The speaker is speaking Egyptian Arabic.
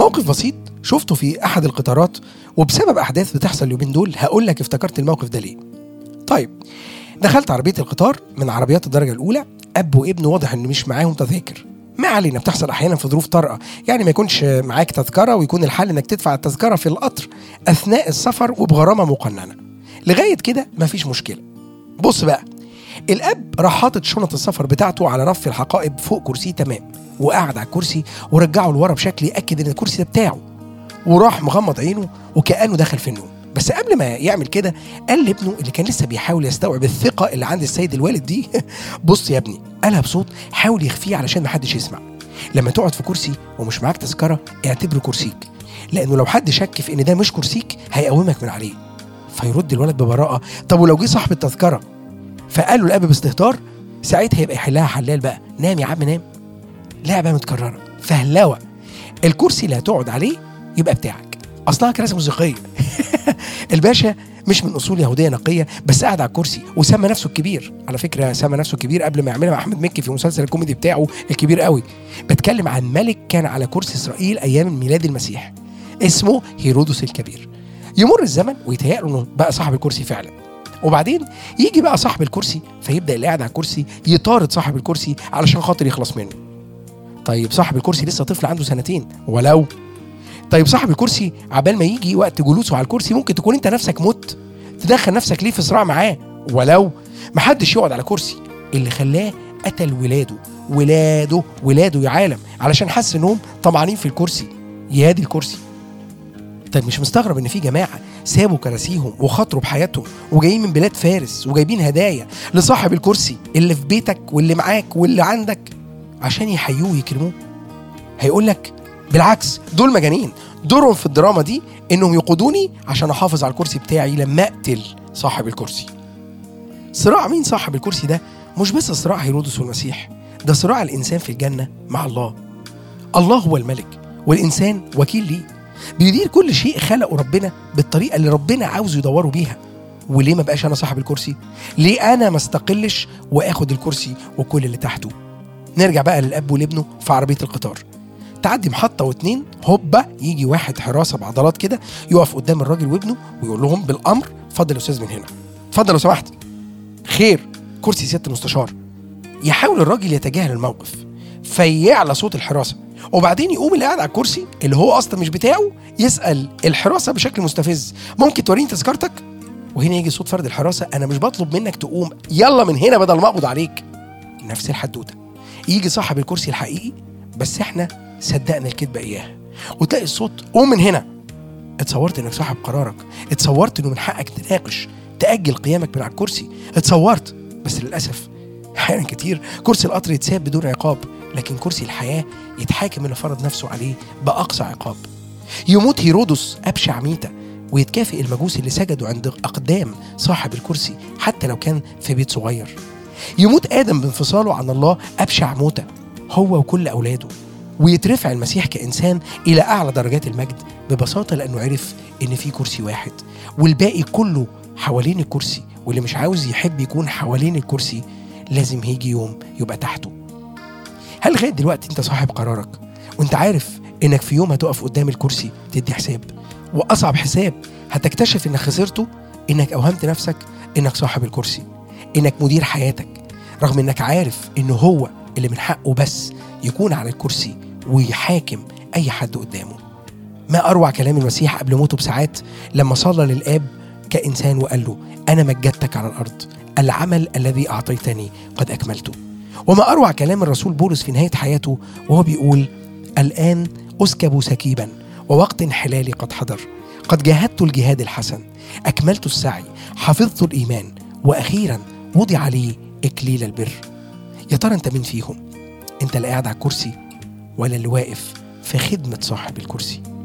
موقف بسيط شفته في احد القطارات وبسبب احداث بتحصل اليومين دول هقول لك افتكرت الموقف ده ليه طيب دخلت عربيه القطار من عربيات الدرجه الاولى اب وابن واضح ان مش معاهم تذاكر ما علينا بتحصل احيانا في ظروف طارئه يعني ما يكونش معاك تذكره ويكون الحل انك تدفع التذكره في القطر اثناء السفر وبغرامه مقننه لغايه كده مفيش مشكله بص بقى الاب راح حاطط شنط السفر بتاعته على رف الحقائب فوق كرسيه تمام وقعد على الكرسي ورجعه لورا بشكل ياكد ان الكرسي ده بتاعه وراح مغمض عينه وكانه دخل في النوم بس قبل ما يعمل كده قال لابنه اللي كان لسه بيحاول يستوعب الثقه اللي عند السيد الوالد دي بص يا ابني قالها بصوت حاول يخفيه علشان محدش يسمع لما تقعد في كرسي ومش معاك تذكره اعتبره كرسيك لانه لو حد شك في ان ده مش كرسيك هيقومك من عليه فيرد الولد ببراءه طب ولو جه صاحب التذكره فقال له الاب باستهتار ساعتها يبقى يحلها حلال بقى نام يا عم نام لعبه متكرره فهلوه الكرسي اللي هتقعد عليه يبقى بتاعك اصلها كراسي موسيقيه الباشا مش من اصول يهوديه نقيه بس قاعد على الكرسي وسمى نفسه الكبير على فكره سمى نفسه الكبير قبل ما يعملها مع احمد مكي في مسلسل الكوميدي بتاعه الكبير قوي بتكلم عن ملك كان على كرسي اسرائيل ايام ميلاد المسيح اسمه هيرودس الكبير يمر الزمن ويتهيأ له انه بقى صاحب الكرسي فعلا وبعدين يجي بقى صاحب الكرسي فيبدا اللي قاعد على الكرسي يطارد صاحب الكرسي علشان خاطر يخلص منه طيب صاحب الكرسي لسه طفل عنده سنتين ولو طيب صاحب الكرسي عبال ما يجي وقت جلوسه على الكرسي ممكن تكون انت نفسك مت تدخل نفسك ليه في صراع معاه ولو محدش يقعد على كرسي اللي خلاه قتل ولاده ولاده ولاده يا عالم علشان حس انهم طمعانين في الكرسي يادي الكرسي طيب مش مستغرب ان في جماعه سابوا كراسيهم وخاطروا بحياتهم وجايين من بلاد فارس وجايبين هدايا لصاحب الكرسي اللي في بيتك واللي معاك واللي عندك عشان يحيوه ويكرموه هيقول لك بالعكس دول مجانين دورهم في الدراما دي انهم يقودوني عشان احافظ على الكرسي بتاعي لما اقتل صاحب الكرسي صراع مين صاحب الكرسي ده مش بس صراع هيرودس والمسيح ده صراع الانسان في الجنه مع الله الله هو الملك والانسان وكيل ليه بيدير كل شيء خلقه ربنا بالطريقه اللي ربنا عاوز يدوره بيها وليه ما بقاش انا صاحب الكرسي ليه انا ما استقلش واخد الكرسي وكل اللي تحته نرجع بقى للاب ولابنه في عربيه القطار تعدي محطه واتنين هوبا يجي واحد حراسه بعضلات كده يقف قدام الراجل وابنه ويقول لهم بالامر اتفضل يا استاذ من هنا اتفضل لو سمحت خير كرسي سياده المستشار يحاول الراجل يتجاهل الموقف فيعلى صوت الحراسه وبعدين يقوم اللي قاعد على الكرسي اللي هو اصلا مش بتاعه يسال الحراسه بشكل مستفز ممكن توريني تذكرتك وهنا يجي صوت فرد الحراسه انا مش بطلب منك تقوم يلا من هنا بدل ما اقبض عليك نفس الحدوته يجي صاحب الكرسي الحقيقي بس احنا صدقنا الكذبه اياها وتلاقي الصوت قوم من هنا اتصورت انك صاحب قرارك اتصورت انه من حقك تناقش تاجل قيامك من على الكرسي اتصورت بس للاسف احيانا كتير كرسي القطر يتساب بدون عقاب لكن كرسي الحياه يتحاكم اللي فرض نفسه عليه باقصى عقاب يموت هيرودس ابشع ميته ويتكافئ المجوس اللي سجدوا عند اقدام صاحب الكرسي حتى لو كان في بيت صغير يموت ادم بانفصاله عن الله ابشع موته هو وكل اولاده ويترفع المسيح كانسان الى اعلى درجات المجد ببساطه لانه عرف ان في كرسي واحد والباقي كله حوالين الكرسي واللي مش عاوز يحب يكون حوالين الكرسي لازم هيجي يوم يبقى تحته هل لغايه دلوقتي انت صاحب قرارك وانت عارف انك في يوم هتقف قدام الكرسي تدي حساب واصعب حساب هتكتشف انك خسرته انك اوهمت نفسك انك صاحب الكرسي انك مدير حياتك رغم انك عارف انه هو اللي من حقه بس يكون على الكرسي ويحاكم اي حد قدامه ما اروع كلام المسيح قبل موته بساعات لما صلى للاب كانسان وقال له انا مجدتك على الارض العمل الذي اعطيتني قد اكملته وما اروع كلام الرسول بولس في نهايه حياته وهو بيقول الان اسكب سكيبا ووقت انحلالي قد حضر قد جاهدت الجهاد الحسن اكملت السعي حفظت الايمان واخيرا وضع لي اكليل البر يا ترى انت مين فيهم انت اللي قاعد على الكرسي ولا اللي واقف في خدمه صاحب الكرسي